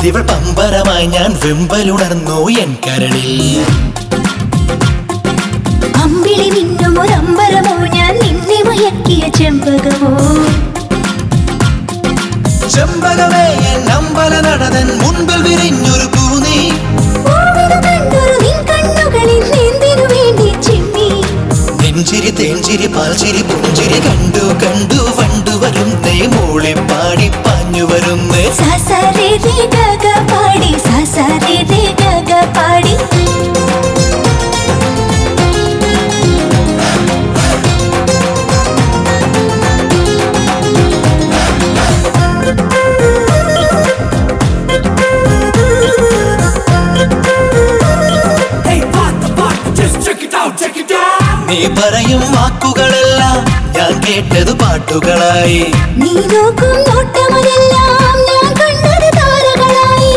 തൊടുത്തിവൾ പമ്പരമായി ഞാൻ വെമ്പലുണർന്നു എൻ കരളിൽ അമ്പിളി മിന്നും ഒരമ്പരമോ ഞാൻ നിന്നെ മയക്കിയ ചെമ്പകമോ ചെമ്പകമേ എൻ അമ്പല നടതൻ മുൻപിൽ വിരിഞ്ഞൊരു പൂനീ പൂവിതു കണ്ടൊരു നിൻ കണ്ണുകളിൽ എന്തിനു വേണ്ടി ചിമ്മി നെഞ്ചിരി തേഞ്ചിരി പാൽച്ചിരി പുഞ്ചിരി കണ്ടു കണ്ടു വണ്ടു വരുന്നേ മൂളി പാടി പാഞ്ഞു വരുന്നേ സാസാരേ രേ ഗഗ പാടി സാസാരേ രേ ഗഗ പാടി Hey, what the fuck? Just check it out, check it out. നീ പറയും വാക്കുകളെല്ലാം ഞാൻ കേട്ടത് പാട്ടുകളായി നീ നോക്കും നോട്ടമതെല്ലാം ഞാൻ കണ്ടത് താരകളായി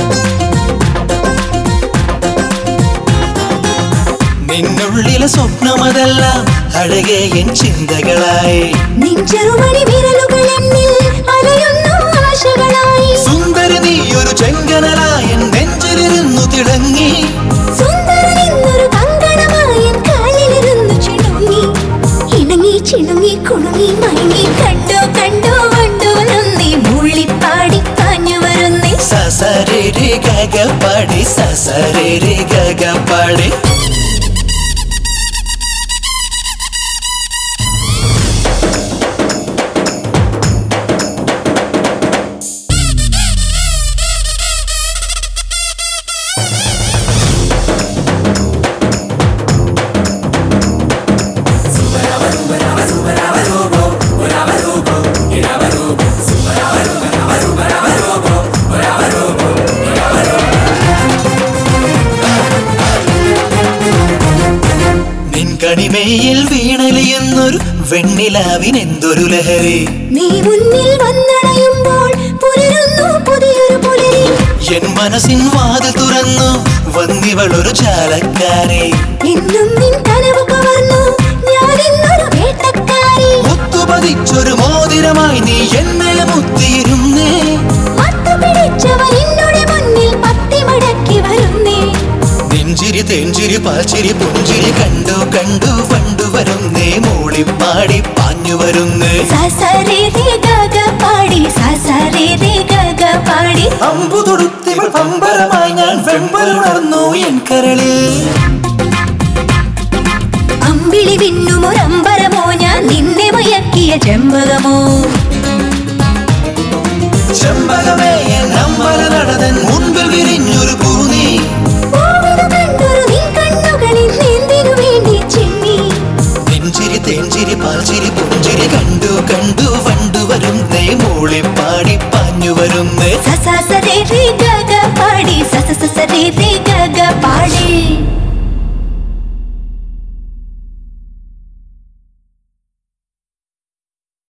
നിന്നുള്ളിലെ സ്വപ്നമതെല്ലാം അഴകെ എൻ ചിന്തകളായി നിൻ ചെറുമണി വിരലുകൾ എന്നിൽ അലയുന്നു ആശകളായി സുന്ദരി നീ ഒരു ചെങ്കനലായ നെഞ്ചിലിരുന്നു തിളങ്ങി സുന്ദരൻ എന്നൊരു കങ്കണമായി എൻ കാലിലിരുന്നു ചിണുങ്ങി ഇണങ്ങി ചിണുങ്ങി കുണുങ്ങി മയങ്ങി കണ്ടു കണ്ടു വണ്ടു വരുന്നേ മുള്ളിപ്പാടി പാഞ്ഞു വരുന്നേ സസരേ രെ ഗഗ പാടി സസരേ രെ ഗഗ പാടി നിൻ കണിമേയിൽ വീണലിയുന്നൊരു വെണ്ണിലാവിനെന്തൊരു ലഹരി നീ മുന്നിൽ വന്നണയുമ്പോൾ പുലരുന്നു പുതിയൊരു പുലരി എൻ മനസ്സിൻ വാതിൽ തുറന്നു വന്നിവളൊരു ചാലക്കാരെ എന്നും നിൻ കനവ് കവർന്നു ഞാൻ ഇന്നൊരു വേട്ടക്കാരി മുത്തുപതിച്ചൊരു മോതിരമായി നീ എന്നെ മുത്തിയിരുന്നേ മത്തു പിടിച്ചവൻ എന്നോട് മുന്നിൽ പത്തി മടക്കി വരുന്നേ നെഞ്ചിരി തേഞ്ചിരി പാച്ചിരി പുഞ്ചിരി കണ്ടു കണ്ടു വണ്ടു വരുന്നേ മൂളിപ്പാടി പാഞ്ഞു വരുന്നേ സസരേ രേ ഗഗ പാടി സസരേ രേ ഗഗ പാടി അമ്പു തൊടുത്തിവൾ പമ്പരമായി ഞാൻ വെമ്പലുണർന്നു എൻ കരളിൽ അമ്പിളി വിന്നും ഒരമ്പരമോ ഞാൻ നിന്നെ മയക്കിയ ചെമ്പകമോ ചെമ്പകമേ എൻ അമ്പല നടതൻ മുൻപിൽ വിരിഞ്ഞൊരു പൂനീ പൂവിതു കണ്ടൊരു നിൻ കണ്ണുകളിൽ എന്തിനു വേണ്ടി ചിമ്മി നെഞ്ചിരി തേഞ്ചിരി പാൽച്ചിരി പുഞ്ചിരി കണ്ടു കണ്ടു വണ്ടു വരുന്നേ മൂളിപ്പാടി പാഞ്ഞു വരുന്നേ സസ സരേ രേ ഗഗ പാടി സസ സസ രേ രേ ഗഗ പാടി